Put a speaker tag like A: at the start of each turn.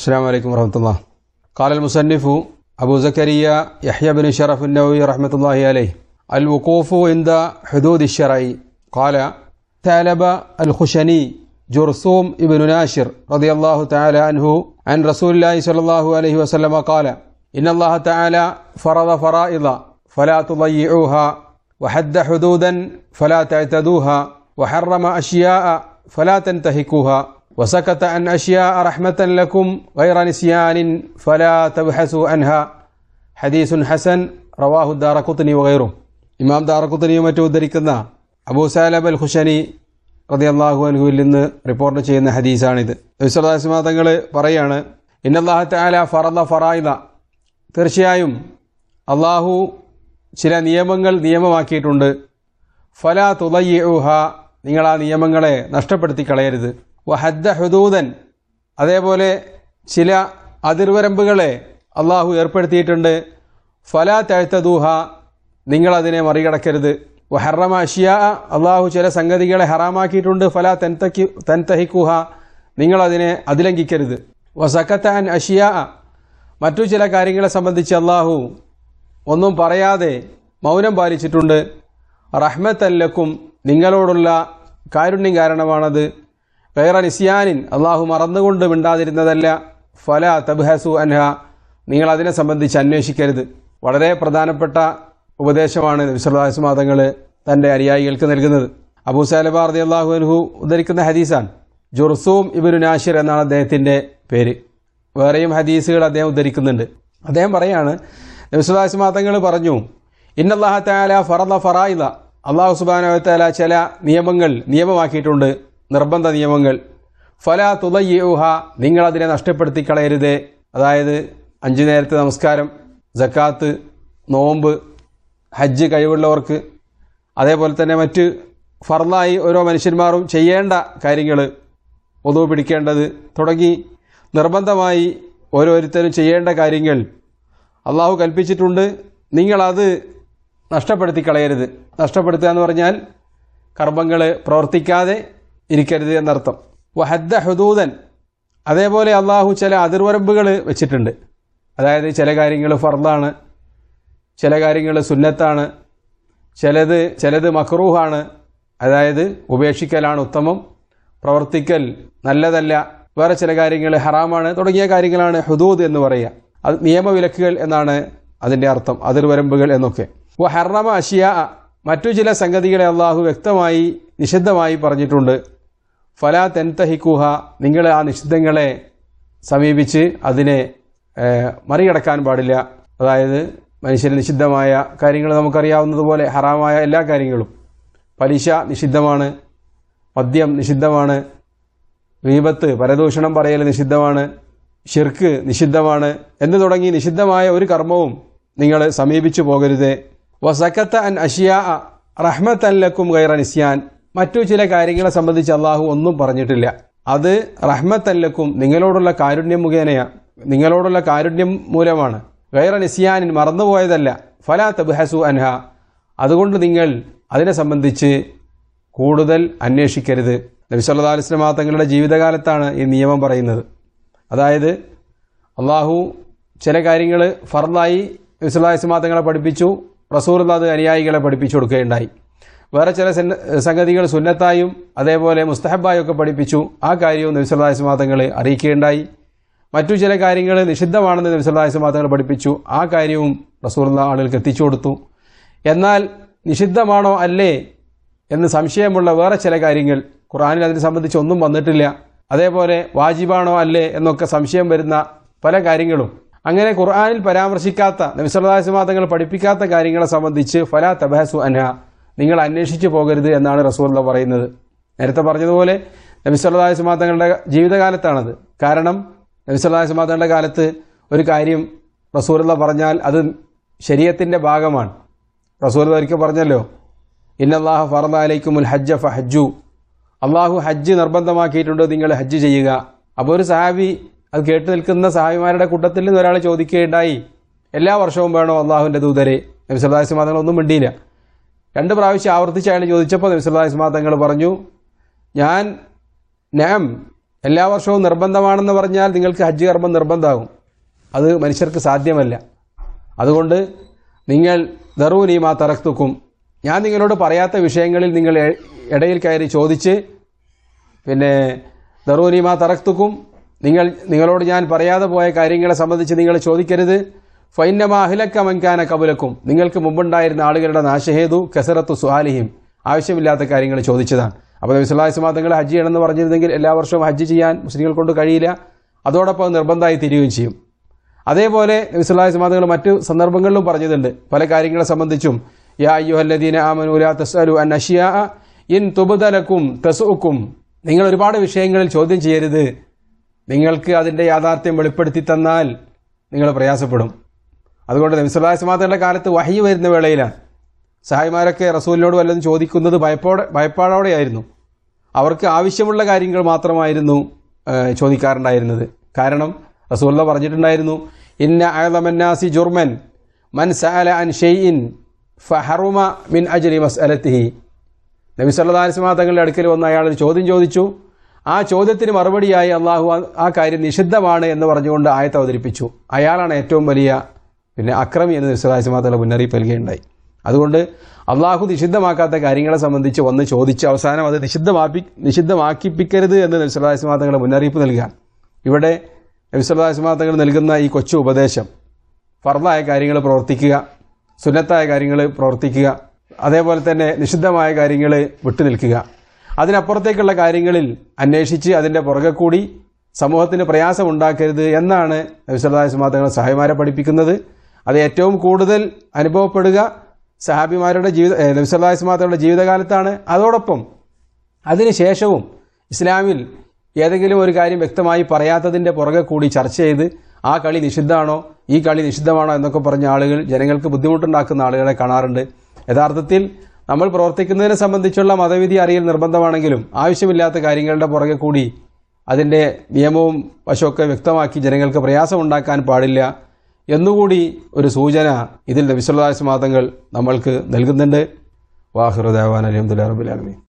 A: السلام عليكم ورحمة الله قال المصنف أبو زكريا يحيى بن شرف النووي رحمة الله عليه الوقوف عند حدود الشرع قال ثعلب الخشني جرثوم ابن ناشر رضي الله تعالى عنه عن رسول الله صلى الله عليه وسلم قال إن الله تعالى فرض فرائض فلا تضيعوها وحد حدودا فلا تعتدوها وحرم أشياء فلا تنتهكوها وسكت عن أشياء رحمة لكم غير نسيان فلا تبحثوا عنها حديث حسن رواه الدار قطني وغيره ഇമാം ദാറക്കുത്തനിയും മറ്റും ഉദ്ധരിക്കുന്ന അബൂ സാലബ് അൽ ഖുഷനി റതിയല്ലാഹു അൻഹുവിൽ നിന്ന് റിപ്പോർട്ട് ചെയ്യുന്ന ഹദീസാണിത് വിശ്വദാസ്മാ തങ്ങൾ പറയാണ് ഇന്നല്ലാഹ തആല ഫറദ ഫറായിദ തീർച്ചയായും അള്ളാഹു ചില നിയമങ്ങൾ നിയമമാക്കിയിട്ടുണ്ട് ഫലാ തുലയ്യൂഹ നിങ്ങൾ ആ നിയമങ്ങളെ നഷ്ടപ്പെടുത്തി കളയരുത് വഹദ്ദ ഹുദൂദൻ അതേപോലെ ചില അതിർവരമ്പുകളെ അള്ളാഹു ഏർപ്പെടുത്തിയിട്ടുണ്ട് ഫലാ തഴുത്തദൂഹ നിങ്ങളതിനെ മറികടക്കരുത് വഹറമ അഷിയ അള്ളാഹു ചില സംഗതികളെ ഹറാമാക്കിയിട്ടുണ്ട് ഫലാ തെൻതക്കി തെൻതഹിക്കുഹ നിങ്ങളതിനെ അതിലംഘിക്കരുത് വസക്കത്ത അൻ അഷിയ മറ്റു ചില കാര്യങ്ങളെ സംബന്ധിച്ച് അള്ളാഹു ഒന്നും പറയാതെ മൗനം പാലിച്ചിട്ടുണ്ട് റഹ്മത്തല്ലക്കും നിങ്ങളോടുള്ള കാരുണ്യം കാരണമാണത് വേറെ നിസ്യാനിൻ അള്ളാഹു മറന്നുകൊണ്ട് മിണ്ടാതിരുന്നതല്ല ഫല തബ്ഹസു അൻഹ നിങ്ങൾ അതിനെ സംബന്ധിച്ച് അന്വേഷിക്കരുത് വളരെ പ്രധാനപ്പെട്ട ഉപദേശമാണ് വിശ്വദാസ്മാതങ്ങൾ തൻ്റെ അനുയായികൾക്ക് നൽകുന്നത് അബൂ സാലബ റതി അള്ളാഹു അൻഹു ഉദ്ധരിക്കുന്ന ഹദീസാണ് ജുർസൂം ഇബിനു നാഷിർ എന്നാണ് അദ്ദേഹത്തിൻ്റെ പേര് വേറെയും ഹദീസുകൾ അദ്ദേഹം ഉദ്ധരിക്കുന്നുണ്ട് അദ്ദേഹം പറയാണ് വിശ്വദാസ്മാതങ്ങൾ പറഞ്ഞു ഇന്നല്ലാഹ താല ഫറദ ഫറായിദ അള്ളാഹു സുബാന ചില നിയമങ്ങൾ നിയമമാക്കിയിട്ടുണ്ട് നിർബന്ധ നിയമങ്ങൾ ഫല തുലയ്യൂഹ നിങ്ങൾ അതിനെ നഷ്ടപ്പെടുത്തി കളയരുതേ അതായത് അഞ്ചു നേരത്തെ നമസ്കാരം ജക്കാത്ത് നോമ്പ് ഹജ്ജ് കഴിവുള്ളവർക്ക് അതേപോലെ തന്നെ മറ്റ് ഫർലായി ഓരോ മനുഷ്യന്മാരും ചെയ്യേണ്ട കാര്യങ്ങൾ ഒതു പിടിക്കേണ്ടത് തുടങ്ങി നിർബന്ധമായി ഓരോരുത്തരും ചെയ്യേണ്ട കാര്യങ്ങൾ അള്ളാഹു കൽപ്പിച്ചിട്ടുണ്ട് നിങ്ങളത് നഷ്ടപ്പെടുത്തി കളയരുത് നഷ്ടപ്പെടുത്തുക എന്ന് പറഞ്ഞാൽ കർമ്മങ്ങൾ പ്രവർത്തിക്കാതെ ഇരിക്കരുത് എന്നർത്ഥം വഹദ്ദ ഹുദൂദൻ അതേപോലെ അള്ളാഹു ചില അതിർവരമ്പുകൾ വെച്ചിട്ടുണ്ട് അതായത് ചില കാര്യങ്ങൾ ഫർദാണ് ചില കാര്യങ്ങൾ സുന്നത്താണ് ചിലത് ചിലത് മക്രൂഹാണ് അതായത് ഉപേക്ഷിക്കലാണ് ഉത്തമം പ്രവർത്തിക്കൽ നല്ലതല്ല വേറെ ചില കാര്യങ്ങൾ ഹറാമാണ് തുടങ്ങിയ കാര്യങ്ങളാണ് ഹുദൂദ് എന്ന് പറയുക അത് നിയമവിലക്കുകൾ എന്നാണ് അതിൻ്റെ അർത്ഥം അതിർവരമ്പുകൾ എന്നൊക്കെ വ ഹർണമ അഷിയ മറ്റു ചില സംഗതികളെ അള്ളാഹു വ്യക്തമായി നിഷിദ്ധമായി പറഞ്ഞിട്ടുണ്ട് ഫലാ തെൻതഹിക്കുഹ നിങ്ങൾ ആ നിഷിദ്ധങ്ങളെ സമീപിച്ച് അതിനെ മറികടക്കാൻ പാടില്ല അതായത് മനുഷ്യന് നിഷിദ്ധമായ കാര്യങ്ങൾ നമുക്കറിയാവുന്നതുപോലെ ഹറാമായ എല്ലാ കാര്യങ്ങളും പലിശ നിഷിദ്ധമാണ് മദ്യം നിഷിദ്ധമാണ് വീപത്ത് പരദൂഷണം പറയൽ നിഷിദ്ധമാണ് ഷിർക്ക് നിഷിദ്ധമാണ് എന്ന് തുടങ്ങി നിഷിദ്ധമായ ഒരു കർമ്മവും നിങ്ങൾ സമീപിച്ചു പോകരുത് വസക്കത്ത അൻ അഷിയ റഹ്മത്തല്ലക്കും ഗൈറ നിസ്യാൻ മറ്റു ചില കാര്യങ്ങളെ സംബന്ധിച്ച് അള്ളാഹു ഒന്നും പറഞ്ഞിട്ടില്ല അത് റഹ്മത്തല്ലക്കും നിങ്ങളോടുള്ള കാരുണ്യം മുഖേനയാ നിങ്ങളോടുള്ള കാരുണ്യം മൂലമാണ് ഗൈറ നിസ്യാനിൻ മറന്നുപോയതല്ല ഫലാ തബ്ഹസു അൻഹ അതുകൊണ്ട് നിങ്ങൾ അതിനെ സംബന്ധിച്ച് കൂടുതൽ അന്വേഷിക്കരുത് നബി സല്ലാ അലിസ്ലാം തങ്ങളുടെ ജീവിതകാലത്താണ് ഈ നിയമം പറയുന്നത് അതായത് അള്ളാഹു ചില കാര്യങ്ങൾ ഫർദായി നബിസ്വല്ലാസ്ലാം തങ്ങളെ പഠിപ്പിച്ചു റസൂർ അത് അനുയായികളെ പഠിപ്പിച്ചു കൊടുക്കുകയുണ്ടായി വേറെ ചില സംഗതികൾ സുന്നത്തായും അതേപോലെ മുസ്തഹബായും ഒക്കെ പഠിപ്പിച്ചു ആ കാര്യവും നബിസ്വല്ലാസ്ലാം തങ്ങൾ അറിയിക്കുകയുണ്ടായി മറ്റു ചില കാര്യങ്ങൾ നിഷിദ്ധമാണെന്ന് നബിസ്വല്ലാസ്ലാം തങ്ങൾ പഠിപ്പിച്ചു ആ കാര്യവും റസൂർ ആളുകൾക്ക് എത്തിച്ചു കൊടുത്തു എന്നാൽ നിഷിദ്ധമാണോ അല്ലേ എന്ന് സംശയമുള്ള വേറെ ചില കാര്യങ്ങൾ ഖുറാനിൽ അതിനെ സംബന്ധിച്ച് ഒന്നും വന്നിട്ടില്ല അതേപോലെ വാജിബാണോ അല്ലേ എന്നൊക്കെ സംശയം വരുന്ന പല കാര്യങ്ങളും അങ്ങനെ ഖുർആാനിൽ പരാമർശിക്കാത്ത നബിസ്വല്ലാസ്മാതങ്ങൾ പഠിപ്പിക്കാത്ത കാര്യങ്ങളെ സംബന്ധിച്ച് ഫലാ തബഹസു അൻഹ നിങ്ങൾ അന്വേഷിച്ചു പോകരുത് എന്നാണ് റസൂല്ല പറയുന്നത് നേരത്തെ പറഞ്ഞതുപോലെ നബിസ്വല്ലാസ്മാതങ്ങളുടെ ജീവിതകാലത്താണത് കാരണം നബിസ്വല്ലാസ്മാതങ്ങളുടെ കാലത്ത് ഒരു കാര്യം റസൂലുള്ള പറഞ്ഞാൽ അത് ശരീരത്തിൻ്റെ ഭാഗമാണ് റസൂൽ ഒരിക്കൽ പറഞ്ഞല്ലോ ഇന്നല്ലാഹ ഫറദ അലൈക്കുമുൽ ഹജ്ജ ഫ ഹജ്ജു അള്ളാഹു ഹജ്ജ് നിർബന്ധമാക്കിയിട്ടുണ്ട് നിങ്ങൾ ഹജ്ജ് ചെയ്യുക അപ്പോൾ ഒരു സഹാബി അത് കേട്ട് നിൽക്കുന്ന സഹാബിമാരുടെ കൂട്ടത്തിൽ നിന്ന് ഒരാൾ ചോദിക്കുകയുണ്ടായി എല്ലാ വർഷവും വേണോ അള്ളാഹുവിൻ്റെ ദൂതരെ നബിസ്വല്ലാസ് മാതങ്ങൾ ഒന്നും മിണ്ടിയില്ല രണ്ട് പ്രാവശ്യം ആവർത്തിച്ച് അയാൾ ചോദിച്ചപ്പോൾ നബിസ്വല്ലാസ് മാതങ്ങൾ പറഞ്ഞു ഞാൻ നാം എല്ലാ വർഷവും നിർബന്ധമാണെന്ന് പറഞ്ഞാൽ നിങ്ങൾക്ക് ഹജ്ജ് കർമ്മം നിർബന്ധമാകും അത് മനുഷ്യർക്ക് സാധ്യമല്ല അതുകൊണ്ട് നിങ്ങൾ ദറൂനീമാ തറക്തുക്കും ഞാൻ നിങ്ങളോട് പറയാത്ത വിഷയങ്ങളിൽ നിങ്ങൾ എ- ഇടയിൽ കയറി ചോദിച്ച് പിന്നെ ദറൂനിമാ തറക്തുക്കും നിങ്ങൾ നിങ്ങളോട് ഞാൻ പറയാതെ പോയ കാര്യങ്ങളെ സംബന്ധിച്ച് നിങ്ങൾ ചോദിക്കരുത് ഫൈനമാ അഹിലക്ക മൻകാന കബുലക്കും നിങ്ങൾക്ക് മുമ്പുണ്ടായിരുന്ന ആളുകളുടെ നാശഹേതു കസറത്തു സുഹാലിഹിം ആവശ്യമില്ലാത്ത കാര്യങ്ങൾ ചോദിച്ചതാണ് അപ്പോൾ നബി സ്വല്ലല്ലാഹു അലൈഹി വസല്ലം തങ്ങൾ ഹജ്ജ് ചെയ്യണമെന്ന് പറഞ്ഞിരുന്നെങ്കിൽ എല്ലാ വർഷവും ഹജ്ജ് ചെയ്യാൻ മുസ്ലിങ്ങൾ കൊണ്ട് കഴിയില്ല അതോടൊപ്പം അത് നിർബന്ധമായി തീരുകയും ചെയ്യും അതേപോലെ നബി സല്ലല്ലാഹു അലൈഹി വസല്ലം തങ്ങൾ മറ്റു സന്ദർഭങ്ങളിലും പറഞ്ഞിട്ടുണ്ട് പല കാര്യങ്ങളെ സംബന്ധിച്ചും യാ അയ്യുഹല്ലദീന ആമനു ലാ തസ്അലു അൻ അഷ്യാ ഇൻ തുബ്ദലക്കും തസുക്കും നിങ്ങൾ ഒരുപാട് വിഷയങ്ങളിൽ ചോദ്യം ചെയ്യരുത് നിങ്ങൾക്ക് അതിന്റെ യാഥാർത്ഥ്യം വെളിപ്പെടുത്തി തന്നാൽ നിങ്ങൾ പ്രയാസപ്പെടും അതുകൊണ്ട് നബി സല്ലല്ലാഹു അലൈഹി വസല്ലം തങ്ങളുടെ കാലത്ത് വഹി വരുന്ന വേളയിലാണ് സഹായിമാരൊക്കെ റസൂലിനോട് വല്ലതും ചോദിക്കുന്നത് ഭയപ്പോടെ ഭയപ്പാടോടെയായിരുന്നു അവർക്ക് ആവശ്യമുള്ള കാര്യങ്ങൾ മാത്രമായിരുന്നു ആ, ചോദിക്കാറുണ്ടായിരുന്നത് കാരണം റസൂല്ല പറഞ്ഞിട്ടുണ്ടായിരുന്നു ഇന്ന അഴലമന്നാസി ജുർമൻ മൻ സഅല അൻ ഷെയ്ഇൻ ഫഹറുമ മിൻ അജ്ലി മസ്അലത്തിഹി നബി സല്ലല്ലാഹു അലൈഹി വസല്ലം തങ്ങളുടെ അടുക്കൽ വന്ന് അയാൾ ഒരു ചോദ്യം ചോദിച്ചു ആ ചോദ്യത്തിന് മറുപടിയായി അള്ളാഹു ആ- ആ കാര്യം നിഷിദ്ധമാണ് എന്ന് പറഞ്ഞുകൊണ്ട് ആയത്ത് അവതരിപ്പിച്ചു അയാളാണ് ഏറ്റവും വലിയ പിന്നെ അക്രമി എന്ന് നബി സല്ലല്ലാഹു അലൈഹി വസല്ലം തങ്ങൾ മുന്നറിയിപ്പ് നൽകുകയുണ്ടായി അതുകൊണ്ട് അള്ളാഹു നിഷിദ്ധമാക്കാത്ത കാര്യങ്ങളെ സംബന്ധിച്ച് വന്ന് ചോദിച്ച് അവസാനം അത് നിഷിദ്ധമാക്കി നിഷിദ്ധമാക്കിപ്പിക്കരുത് എന്ന് നബി സല്ലല്ലാഹു അലൈഹി വസല്ലം തങ്ങൾ മുന്നറിയിപ്പ് നൽകുക ഇവിടെ നബി സല്ലല്ലാഹു അലൈഹി വസല്ലം തങ്ങൾ നൽകുന്ന ഈ കൊച്ചു ഉപദേശം ഫർദായ കാര്യങ്ങൾ പ്രവർത്തിക്കുക സുന്നത്തായ കാര്യങ്ങൾ പ്രവർത്തിക്കുക അതേപോലെ തന്നെ നിഷിദ്ധമായ കാര്യങ്ങൾ വിട്ടുനിൽക്കുക അതിനപ്പുറത്തേക്കുള്ള കാര്യങ്ങളിൽ അന്വേഷിച്ച് അതിൻ്റെ പുറകെ കൂടി സമൂഹത്തിന് പ്രയാസം ഉണ്ടാക്കരുത് എന്നാണ് നബിസ്വല്ലാഹി തങ്ങൾ സഹായിമാരെ പഠിപ്പിക്കുന്നത് അത് ഏറ്റവും കൂടുതൽ അനുഭവപ്പെടുക സഹാബിമാരുടെ ജീവിത നബിസ്വല്ലാഹി തങ്ങളുടെ ജീവിതകാലത്താണ് അതോടൊപ്പം അതിനുശേഷവും ഇസ്ലാമിൽ ഏതെങ്കിലും ഒരു കാര്യം വ്യക്തമായി പറയാത്തതിന്റെ പുറകെ കൂടി ചർച്ച ചെയ്ത് ആ കളി നിഷിദ്ധമാണോ ഈ കളി നിഷിദ്ധമാണോ എന്നൊക്കെ പറഞ്ഞ ആളുകൾ ജനങ്ങൾക്ക് ബുദ്ധിമുട്ടുണ്ടാക്കുന്ന ആളുകളെ കാണാറുണ്ട് യഥാർത്ഥത്തിൽ നമ്മൾ പ്രവർത്തിക്കുന്നതിനെ സംബന്ധിച്ചുള്ള മതവിധി അറിയൽ നിർബന്ധമാണെങ്കിലും ആവശ്യമില്ലാത്ത കാര്യങ്ങളുടെ പുറകെ കൂടി അതിന്റെ നിയമവും വശമൊക്കെ വ്യക്തമാക്കി ജനങ്ങൾക്ക് പ്രയാസമുണ്ടാക്കാൻ പാടില്ല എന്നുകൂടി ഒരു സൂചന ഇതിൽ നബിസ്വല്ലാസ് മാതങ്ങൾ നമ്മൾക്ക് നൽകുന്നുണ്ട് വാഹിറുദേവാൻ അലഹമുല്ലാ റബുലാലമീൻ